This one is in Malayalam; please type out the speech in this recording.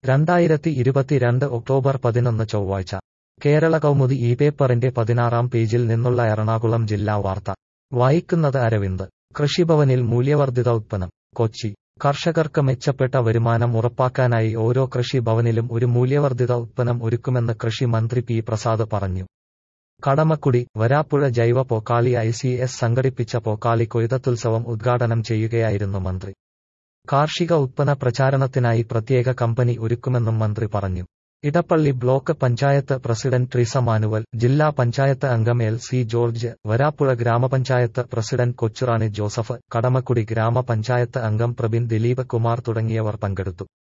രണ്ടായിരത്തി ഇരുപത്തിരണ്ട് ഒക്ടോബർ പതിനൊന്ന് ചൊവ്വാഴ്ച കേരള കൗമുദി ഈ പേപ്പറിന്റെ പതിനാറാം പേജിൽ നിന്നുള്ള എറണാകുളം ജില്ലാ വാർത്ത വായിക്കുന്നത് അരവിന്ദ് കൃഷിഭവനിൽ മൂല്യവർദ്ധിത ഉത്പന്നം കൊച്ചി കർഷകർക്ക് മെച്ചപ്പെട്ട വരുമാനം ഉറപ്പാക്കാനായി ഓരോ കൃഷി ഭവനിലും ഒരു മൂല്യവർദ്ധിത ഉത്പന്നം ഒരുക്കുമെന്ന് കൃഷി മന്ത്രി പി പ്രസാദ് പറഞ്ഞു കടമക്കുടി വരാപ്പുഴ ജൈവ പോക്കാളി ഐ സി എസ് സംഘടിപ്പിച്ച പോക്കാളി കൊയ്തത്തുത്സവം ഉദ്ഘാടനം ചെയ്യുകയായിരുന്നു മന്ത്രി കാർഷിക ഉത്പന്ന പ്രചാരണത്തിനായി പ്രത്യേക കമ്പനി ഒരുക്കുമെന്നും മന്ത്രി പറഞ്ഞു ഇടപ്പള്ളി ബ്ലോക്ക് പഞ്ചായത്ത് പ്രസിഡന്റ് ട്രീസ മാനുവൽ ജില്ലാ പഞ്ചായത്ത് അംഗം എൽ സി ജോർജ് വരാപ്പുഴ ഗ്രാമപഞ്ചായത്ത് പ്രസിഡന്റ് കൊച്ചുറാണി ജോസഫ് കടമക്കുടി ഗ്രാമപഞ്ചായത്ത് അംഗം പ്രബിൻ ദിലീപ് കുമാർ തുടങ്ങിയവർ പങ്കെടുത്തു